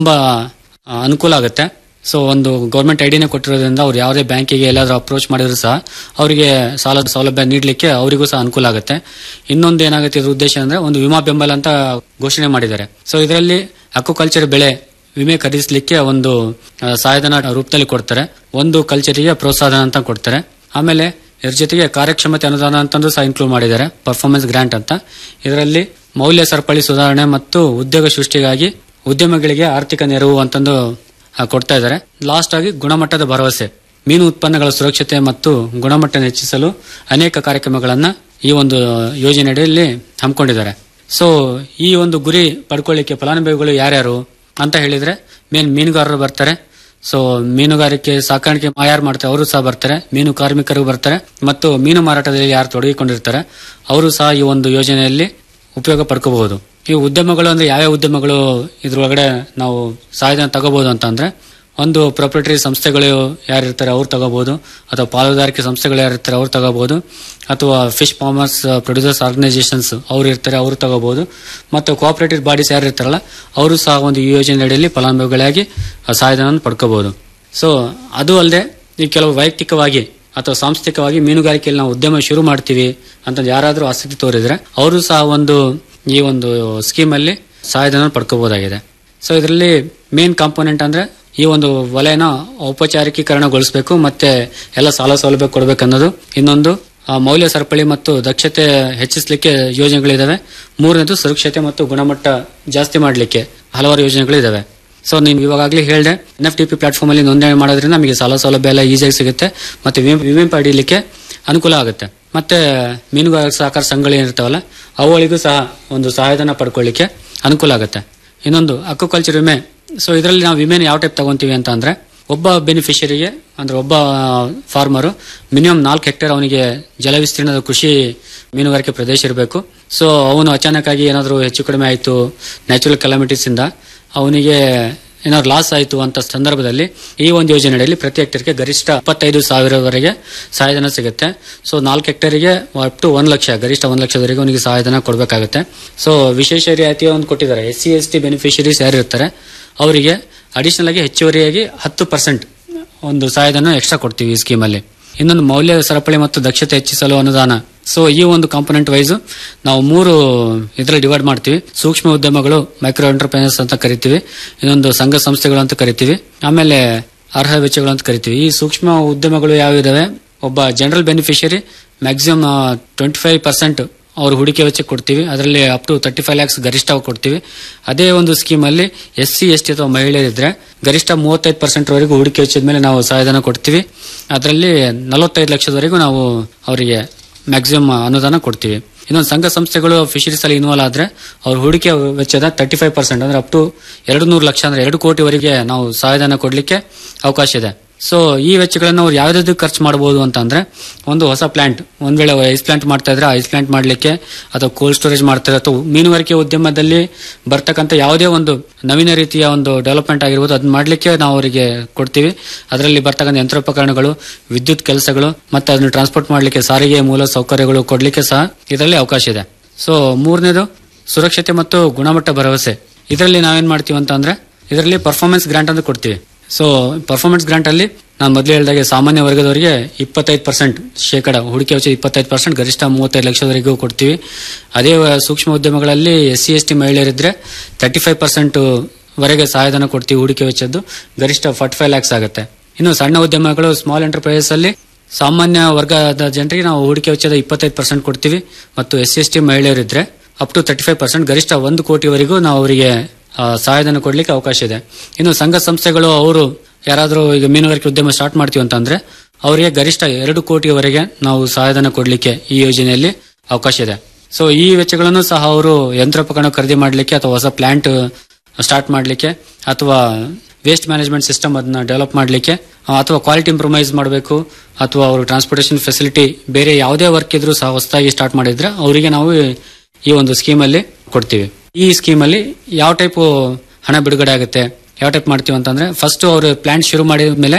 ತುಂಬಾ ಆ, ಅನುಕೂಲ ಆಗುತ್ತೆ ಸೊ ಒಂದು ಗೌರ್ಮೆಂಟ್ ಐಡಿನೇ ಕೊಟ್ಟಿರೋದ್ರಿಂದ ಅವ್ರು ಯಾವುದೇ ಬ್ಯಾಂಕಿಗೆ ಎಲ್ಲಾದ್ರೂ ಅಪ್ರೋಚ್ ಮಾಡಿದ್ರು ಸಹ ಅವರಿಗೆ ಸಾಲದ ಸೌಲಭ್ಯ ನೀಡಲಿಕ್ಕೆ ಅವರಿಗೂ ಸಹ ಅನುಕೂಲ ಆಗುತ್ತೆ ಇನ್ನೊಂದು ಏನಾಗುತ್ತೆ ಇದ್ರ ಉದ್ದೇಶ ಅಂದ್ರೆ ಒಂದು ವಿಮಾ ಬೆಂಬಲ ಅಂತ ಘೋಷಣೆ ಮಾಡಿದ್ದಾರೆ ಸೊ ಇದರಲ್ಲಿ ಅಕ್ವಾಕಲ್ಚರ್ ಬೆಳೆ ವಿಮೆ ಖರೀದಿಸಲಿಕ್ಕೆ ಒಂದು ಆ, ಸಹಾಯಧನ ರೂಪದಲ್ಲಿ ಕೊಡ್ತಾರೆ ಒಂದು ಕಲ್ಚರಿಗೆ ಪ್ರೋತ್ಸಾಹನ ಅಂತ ಕೊಡ್ತಾರೆ ಆಮೇಲೆ ಇದ್ರ ಜೊತೆಗೆ ಕಾರ್ಯಕ್ಷಮತೆ ಅನುದಾನ ಅಂತಂದು ಸಹ ಇನ್ಕ್ಲೂಡ್ ಮಾಡಿದ್ದಾರೆ ಪರ್ಫಾರ್ಮೆನ್ಸ್ ಗ್ರಾಂಟ್ ಅಂತ ಇದರಲ್ಲಿ ಮೌಲ್ಯ ಸರಪಳಿ ಸುಧಾರಣೆ ಮತ್ತು ಉದ್ಯೋಗ ಸೃಷ್ಟಿಗಾಗಿ ಉದ್ಯಮಗಳಿಗೆ ಆರ್ಥಿಕ ನೆರವು ಅಂತಂದು ಆ, ಕೊಡ್ತಾ ಇದ್ದಾರೆ ಲಾಸ್ಟ್ ಆಗಿ ಗುಣಮಟ್ಟದ ಭರವಸೆ ಮೀನು ಉತ್ಪನ್ನಗಳ ಸುರಕ್ಷತೆ ಮತ್ತು ಗುಣಮಟ್ಟ ಹೆಚ್ಚಿಸಲು ಅನೇಕ ಕಾರ್ಯಕ್ರಮಗಳನ್ನ ಈ ಒಂದು ಯೋಜನೆಯಡಿಯಲ್ಲಿ ಹಮ್ಮಿಕೊಂಡಿದ್ದಾರೆ ಸೊ ಈ ಒಂದು ಗುರಿ ಪಡ್ಕೊಳ್ಳಿಕ್ಕೆ ಫಲಾನುಭವಿಗಳು ಯಾರ್ಯಾರು ಅಂತ ಹೇಳಿದ್ರೆ ಮೇನ್ ಮೀನುಗಾರರು ಬರ್ತಾರೆ ಸೊ ಮೀನುಗಾರಿಕೆ ಸಾಕಾಣಿಕೆ ಯಾರು ಮಾಡ್ತಾರೆ ಅವರು ಸಹ ಬರ್ತಾರೆ ಮೀನು ಕಾರ್ಮಿಕರು ಬರ್ತಾರೆ ಮತ್ತು ಮೀನು ಮಾರಾಟದಲ್ಲಿ ಯಾರು ತೊಡಗಿಕೊಂಡಿರ್ತಾರೆ ಅವರು ಸಹ ಈ ಒಂದು ಯೋಜನೆಯಲ್ಲಿ ಉಪಯೋಗ ಪಡ್ಕೋಬಹುದು ಈ ಉದ್ಯಮಗಳು ಅಂದ್ರೆ ಯಾವ್ಯಾವ ಉದ್ಯಮಗಳು ಇದ್ರೊಳಗಡೆ ನಾವು ಸಹಾಯಧನ ತಗೋಬಹುದು ಅಂತ ಅಂದ್ರೆ ಒಂದು ಪ್ರೊಪ್ರೇಟರಿ ಸಂಸ್ಥೆಗಳು ಯಾರಿರ್ತಾರೆ ಅವ್ರು ತಗೋಬಹುದು ಅಥವಾ ಪಾಲುದಾರಿಕೆ ಸಂಸ್ಥೆಗಳು ಯಾರಿರ್ತಾರೆ ಅವ್ರು ತಗೋಬಹುದು ಅಥವಾ ಫಿಶ್ ಫಾರ್ಮರ್ಸ್ ಪ್ರೊಡ್ಯೂಸರ್ಸ್ ಆರ್ಗನೈಸೇಷನ್ಸ್ ಅವ್ರು ಇರ್ತಾರೆ ಅವರು ತಗೋಬಹುದು ಮತ್ತು ಕೋಆಪರೇಟಿವ್ ಬಾಡೀಸ್ ಯಾರು ಇರ್ತಾರಲ್ಲ ಅವರು ಸಹ ಒಂದು ಈ ಯೋಜನೆ ಅಡಿಯಲ್ಲಿ ಫಲಾನುಭವಿಗಳಾಗಿ ಆ ಸಹಾಯಧನ ಪಡ್ಕೋಬಹುದು ಸೊ ಅದು ಅಲ್ಲದೆ ಈ ಕೆಲವು ವೈಯಕ್ತಿಕವಾಗಿ ಅಥವಾ ಸಾಂಸ್ಥಿಕವಾಗಿ ಮೀನುಗಾರಿಕೆಯಲ್ಲಿ ನಾವು ಉದ್ಯಮ ಶುರು ಮಾಡ್ತೀವಿ ಅಂತ ಯಾರಾದರೂ ಆಸಕ್ತಿ ತೋರಿದ್ರೆ ಅವರು ಸಹ ಒಂದು ಈ ಒಂದು ಸ್ಕೀಮ್ ಅಲ್ಲಿ ಸಹಾಯಧನ ಪಡ್ಕೋಬಹುದಾಗಿದೆ ಸೊ ಇದರಲ್ಲಿ ಮೇನ್ ಕಾಂಪೋನೆಂಟ್ ಅಂದ್ರೆ ಈ ಒಂದು ವಲಯನ ಔಪಚಾರಿಕೀಕರಣಗೊಳಿಸಬೇಕು ಮತ್ತೆ ಎಲ್ಲ ಸಾಲ ಸೌಲಭ್ಯ ಕೊಡಬೇಕನ್ನೋದು ಇನ್ನೊಂದು ಆ, ಮೌಲ್ಯ ಸರಪಳಿ ಮತ್ತು ದಕ್ಷತೆ ಹೆಚ್ಚಿಸಲಿಕ್ಕೆ ಯೋಜನೆಗಳಿದಾವೆ ಮೂರನೇದು ಸುರಕ್ಷತೆ ಮತ್ತು ಗುಣಮಟ್ಟ ಜಾಸ್ತಿ ಮಾಡಲಿಕ್ಕೆ ಹಲವಾರು ಯೋಜನೆಗಳಿದಾವೆ ಸೊ ನೀವು ಇವಾಗಲೇ ಹೇಳಿದೆ N F T P platform ಅಲ್ಲಿ ನೋಂದಣಿ ಮಾಡೋದ್ರಿಂದ ನಮಗೆ ಸಾಲ ಸೌಲಭ್ಯ ಎಲ್ಲ ಈಸಿಯಾಗಿ ಸಿಗುತ್ತೆ ಮತ್ತೆ ವಿಮೆ ವಿಮೆ ಪಡೀಲಿಕ್ಕೆ ಅನುಕೂಲ ಆಗುತ್ತೆ ಮತ್ತೆ ಮೀನುಗಾರ ಸಹಕಾರ ಸಂಘಗಳು ಏನಿರ್ತಾವಲ್ಲ ಅವುಗಳಿಗೂ ಸಹ ಒಂದು ಸಹಾಯಧನ ಪಡ್ಕೊಳ್ಳಿಕ್ಕೆ ಅನುಕೂಲ ಆಗುತ್ತೆ ಇನ್ನೊಂದು ಅಕ್ವಾಕಲ್ಚರ್ ವಿಮೆ ಸೊ ಇದರಲ್ಲಿ ನಾವು ವಿಮೆನ ಯಾವ ಟೈಪ್ ತಗೊಂತೀವಿ ಅಂತ ಅಂದ್ರೆ ಒಬ್ಬ ಬೆನಿಫಿಷರಿಗೆ ಅಂದ್ರೆ ಒಬ್ಬ ಫಾರ್ಮರು ಮಿನಿಮಮ್ ನಾಲ್ಕು ಹೆಕ್ಟೇರ್ ಅವನಿಗೆ ಜಲ ವಿಸ್ತೀರ್ಣದ ಕೃಷಿ ಮೀನುಗಾರಿಕೆ ಪ್ರದೇಶ ಇರಬೇಕು ಸೊ ಅವನು ಅಚಾನಕ್ ಆಗಿ ಏನಾದರೂ ಹೆಚ್ಚು ಕಡಿಮೆ ಆಯಿತು ನ್ಯಾಚುರಲ್ ಕೆಲಾಮಿಟೀಸ್ ಇಂದ ಅವನಿಗೆ ಏನಾದ್ರು ಲಾಸ್ ಆಯಿತು ಅಂತ ಸಂದರ್ಭದಲ್ಲಿ ಈ ಒಂದು ಯೋಜನೆಯಲ್ಲಿ ಪ್ರತಿ ಹೆಕ್ಟೇರ್ಗೆ ಗರಿಷ್ಠ ಇಪ್ಪತ್ತೈದು ಸಾವಿರವರೆಗೆ ಸಹಾಯಧನ ಸಿಗುತ್ತೆ ಸೊ ನಾಲ್ಕು ಹೆಕ್ಟೇರಿಗೆ ಅಪ್ ಟು ಒಂದು ಲಕ್ಷ ಗರಿಷ್ಠ ಒಂದು ಲಕ್ಷದವರೆಗೆ ಅವನಿಗೆ ಸಹಾಯಧನ ಕೊಡಬೇಕಾಗುತ್ತೆ ಸೊ ವಿಶೇಷ ರಿಯಾಯಿತಿ ಒಂದು ಕೊಟ್ಟಿದ್ದಾರೆ S C S T beneficiaries ಯಾರು ಇರ್ತಾರೆ ಅವರಿಗೆ ಅಡಿಷನಲ್ ಆಗಿ ಹೆಚ್ಚುವರಿಯಾಗಿ ಹತ್ತು ಪರ್ಸೆಂಟ್ ಒಂದು ಸಹಾಯಧನ ಎಕ್ಸ್ಟ್ರಾ ಕೊಡ್ತೀವಿ ಈ ಸ್ಕೀಮಲ್ಲಿ ಇನ್ನೊಂದು ಮೌಲ್ಯ ಸರಪಳಿ ಮತ್ತು ದಕ್ಷತೆ ಹೆಚ್ಚಿಸಲು ಅನುದಾನ ಸೊ ಈ ಒಂದು ಕಾಂಪೊನೆಂಟ್ ವೈಸ್ ನಾವು ಮೂರು ಇದರಲ್ಲಿ ಡಿವೈಡ್ ಮಾಡ್ತೀವಿ ಸೂಕ್ಷ್ಮ ಉದ್ಯಮಗಳು ಮೈಕ್ರೋ ಎಂಟರ್ಪ್ರೈಸಸ್ ಅಂತ ಕರಿತೀವಿ ಇನ್ನೊಂದು ಸಂಘ ಸಂಸ್ಥೆಗಳು ಅಂತ ಕರಿತೀವಿ ಆಮೇಲೆ ಅರ್ಹ ವೆಚ್ಚಗಳು ಅಂತ ಕರಿತೀವಿ ಈ ಸೂಕ್ಷ್ಮ ಉದ್ಯಮಗಳು ಯಾವಿದಾವೆ ಒಬ್ಬ general beneficiary maximum twenty five percent ಅವ್ರ ಹೂಡಿಕೆ ವೆಚ್ಚ ಕೊಡ್ತೀವಿ ಅದರಲ್ಲಿ up to thirty five lakhs ಗರಿಷ್ಠ ಕೊಡ್ತೀವಿ ಅದೇ ಒಂದು ಸ್ಕೀಮ್ ಅಲ್ಲಿ ಎಸ್ ಸಿ ಎಸ್ ಟಿ ಅಥವಾ ಮಹಿಳೆಯರಿದ್ರೆ ಗರಿಷ್ಠ ಮೂವತ್ತೈದು ಪರ್ಸೆಂಟ್ ವರೆಗೂ ಹೂಡಿಕೆ ವೆಚ್ಚದ ಮೇಲೆ ನಾವು ಸಹಾಯಧನ ಕೊಡ್ತೀವಿ ಅದರಲ್ಲಿ ನಲವತ್ತೈದು ಲಕ್ಷದವರೆಗೂ ನಾವು ಅವರಿಗೆ ಮ್ಯಾಕ್ಸಿಮಮ್ ಅನುದಾನ ಕೊಡ್ತೀವಿ ಇನ್ನೊಂದು ಸಂಘ ಸಂಸ್ಥೆಗಳು ಫಿಶರೀಸ್ ಅಲ್ಲಿ ಇನ್ವಾಲ್ವ್ ಆದ್ರೆ ಅವ್ರ ಹೂಡಿಕೆ ವೆಚ್ಚದ ತರ್ಟಿ ಫೈವ್ ಪರ್ಸೆಂಟ್ ಅಂದ್ರೆ ಅಪ್ ಟು ಎರಡು ನೂರು ಲಕ್ಷ ಅಂದ್ರೆ ಎರಡು ಕೋಟಿವರೆಗೆ ನಾವು ಸಹಾಯಧನ ಕೊಡ್ಲಿಕ್ಕೆ ಅವಕಾಶ ಇದೆ ಸೊ ಈ ವೆಚ್ಚಗಳನ್ನು ಅವ್ರು ಯಾವ್ದಾದ್ರು ಖರ್ಚು ಮಾಡಬಹುದು ಅಂತ ಅಂದ್ರೆ ಒಂದು ಹೊಸ ಪ್ಲಾಂಟ್ ಒಂದ್ ವೇಳೆ ಐಸ್ ಪ್ಲಾಂಟ್ ಮಾಡ್ತಾ ಇದ್ರೆ ಐಸ್ ಪ್ಲಾಂಟ್ ಮಾಡ್ಲಿಕ್ಕೆ ಅಥವಾ ಕೋಲ್ಡ್ ಸ್ಟೋರೇಜ್ ಮಾಡ್ತಾರೆ ಅಥವಾ ಮೀನುಗಾರಿಕೆ ಉದ್ಯಮದಲ್ಲಿ ಬರ್ತಕ್ಕಂಥ ಯಾವುದೇ ಒಂದು ನವೀನ ರೀತಿಯ ಒಂದು ಡೆವಲಪ್ಮೆಂಟ್ ಆಗಿರ್ಬೋದು ಅದನ್ನ ಮಾಡ್ಲಿಕ್ಕೆ ನಾವು ಅವರಿಗೆ ಕೊಡ್ತೀವಿ ಅದರಲ್ಲಿ ಬರ್ತಕ್ಕಂಥ ಯಂತ್ರೋಪಕರಣಗಳು ವಿದ್ಯುತ್ ಕೆಲಸಗಳು ಮತ್ತೆ ಅದನ್ನು ಟ್ರಾನ್ಸ್ಪೋರ್ಟ್ ಮಾಡ್ಲಿಕ್ಕೆ ಸಾರಿಗೆ ಮೂಲ ಸೌಕರ್ಯಗಳು ಕೊಡ್ಲಿಕ್ಕೆ ಸಹ ಇದರಲ್ಲಿ ಅವಕಾಶ ಇದೆ ಸೊ ಮೂರನೇದು ಸುರಕ್ಷತೆ ಮತ್ತು ಗುಣಮಟ್ಟ ಭರವಸೆ ಇದರಲ್ಲಿ ನಾವೇನ್ ಮಾಡ್ತೀವಿ ಅಂತ ಅಂದ್ರೆ ಇದರಲ್ಲಿ ಪರ್ಫಾರ್ಮೆನ್ಸ್ ಗ್ರಾಂಟ್ ಅಂತ ಕೊಡ್ತೀವಿ ಸೊ ಪರ್ಫಾರ್ಮೆನ್ಸ್ ಗ್ರಾಂಟ್ ಅಲ್ಲಿ ನಾನು ಮೊದಲು ಹೇಳಿದಾಗೆ ಸಾಮಾನ್ಯ ವರ್ಗದವರಿಗೆ ಇಪ್ಪತ್ತೈದು ಪರ್ಸೆಂಟ್ ಶೇಕಡ ಹೂಡಿಕೆ ವೆಚ್ಚ ಇಪ್ಪತ್ತೈದು ಪರ್ಸೆಂಟ್ ಗರಿಷ್ಠ ಮೂವತ್ತೈದು ಲಕ್ಷದವರೆಗೂ ಕೊಡ್ತೀವಿ ಅದೇ ವ- ಸೂಕ್ಷ್ಮ ಉದ್ಯಮಗಳಲ್ಲಿ ಎಸ್ ಸಿ ಎಸ್ ಟಿ ಮಹಿಳೆಯರಿದ್ರೆ ತರ್ಟಿ ಫೈವ್ ಪರ್ಸೆಂಟ್ ವರೆಗೆ ಸಹಾಯಧನ ಕೊಡ್ತೀವಿ ಹೂಡಿಕೆ ವೆಚ್ಚದ್ದು ಗರಿಷ್ಠ ಫಾರ್ಟಿ ಫೈವ್ ಲ್ಯಾಕ್ಸ್ ಆಗುತ್ತೆ ಇನ್ನು ಸಣ್ಣ ಉದ್ಯಮಗಳು ಸ್ಮಾಲ್ ಎಂಟರ್ಪ್ರೈಸಸ್ ಅಲ್ಲಿ ಸಾಮಾನ್ಯ ವರ್ಗದ ಜನರಿಗೆ ನಾವು ಹೂಡಿಕೆ ವೆಚ್ಚದ ಇಪ್ಪತ್ತೈದು ಪರ್ಸೆಂಟ್ ಕೊಡ್ತೀವಿ ಮತ್ತು ಎಸ್ ಸಿ ಎಸ್ ಟಿ ಮಹಿಳೆಯರಿದ್ರೆ up to thirty five percent ಗರಿಷ್ಠ ಒಂದು ಕೋಟಿವರೆಗೂ ನಾವು ಅವರಿಗೆ ಆ, ಸಹಾಯಧನ ಕೊಡ್ಲಿಕ್ಕೆ ಅವಕಾಶ ಇದೆ ಇನ್ನು ಸಂಘ ಸಂಸ್ಥೆಗಳು ಅವರು ಯಾರಾದರೂ ಈಗ ಮೀನುಗಾರಿಕೆ ಉದ್ಯಮ ಸ್ಟಾರ್ಟ್ ಮಾಡ್ತೀವಿ ಅಂತಂದ್ರೆ ಅವರಿಗೆ ಗರಿಷ್ಠ ಎರಡು ಕೋಟಿಯವರೆಗೆ ನಾವು ಸಹಾಯಧನ ಕೊಡ್ಲಿಕ್ಕೆ ಈ ಯೋಜನೆಯಲ್ಲಿ ಅವಕಾಶ ಇದೆ ಸೊ ಈ ವೆಚ್ಚಗಳನ್ನು ಸಹ ಅವರು ಯಂತ್ರೋಪಕರಣ ಖರೀದಿ ಮಾಡಲಿಕ್ಕೆ ಅಥವಾ ಹೊಸ ಪ್ಲಾಂಟ್ ಸ್ಟಾರ್ಟ್ ಮಾಡಲಿಕ್ಕೆ ಅಥವಾ ವೇಸ್ಟ್ ಮ್ಯಾನೇಜ್ಮೆಂಟ್ ಸಿಸ್ಟಮ್ ಅದನ್ನ ಡೆವಲಪ್ ಮಾಡಲಿಕ್ಕೆ ಅಥವಾ ಕ್ವಾಲಿಟಿ ಇಂಪ್ರೂವೈಸ್ ಮಾಡಬೇಕು ಅಥವಾ ಅವರು ಟ್ರಾನ್ಸ್ಪೋರ್ಟೇಷನ್ ಫೆಸಿಲಿಟಿ ಬೇರೆ ಯಾವುದೇ ವರ್ಕ್ ಇದ್ರೂ ಸಹ ಹೊಸದಾಗಿ ಸ್ಟಾರ್ಟ್ ಮಾಡಿದ್ರೆ ಅವರಿಗೆ ನಾವು ಈ ಒಂದು ಸ್ಕೀಮಲ್ಲಿ ಕೊಡ್ತೀವಿ ಈ ಸ್ಕೀಮಲ್ಲಿ ಯಾವ ಟೈಪ್ ಹಣ ಬಿಡುಗಡೆ ಆಗುತ್ತೆ ಯಾವ ಟೈಪ್ ಮಾಡ್ತೀವಿ ಅಂತಂದ್ರೆ ಫಸ್ಟ್ ಅವರು ಪ್ಲಾಂಟ್ ಶುರು ಮಾಡಿದ ಮೇಲೆ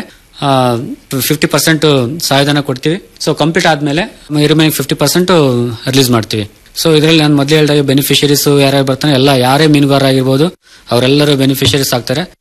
ಫಿಫ್ಟಿ ಪರ್ಸೆಂಟ್ ಸಹಾಯಧನ ಕೊಡ್ತೀವಿ ಸೊ ಕಂಪ್ಲೀಟ್ ಆದ್ಮೇಲೆ ರಿಮೈನಿಂಗ್ ಫಿಫ್ಟಿ ಪರ್ಸೆಂಟ್ ರಿಲೀಸ್ ಮಾಡ್ತೀವಿ ಸೊ ಇದರಲ್ಲಿ ನಾನು ಮೊದಲೇ ಹೇಳಿದಾಗ ಬೆನಿಫಿಷರೀಸ್ ಯಾರ್ಯಾರು ಬರ್ತಾನೆ ಎಲ್ಲ ಯಾರೇ ಮೀನುಗಾರ ಆಗಿರ್ಬೋದು ಅವರೆಲ್ಲರೂ ಬೆನಿಫಿಷರೀಸ್ ಆಗ್ತಾರೆ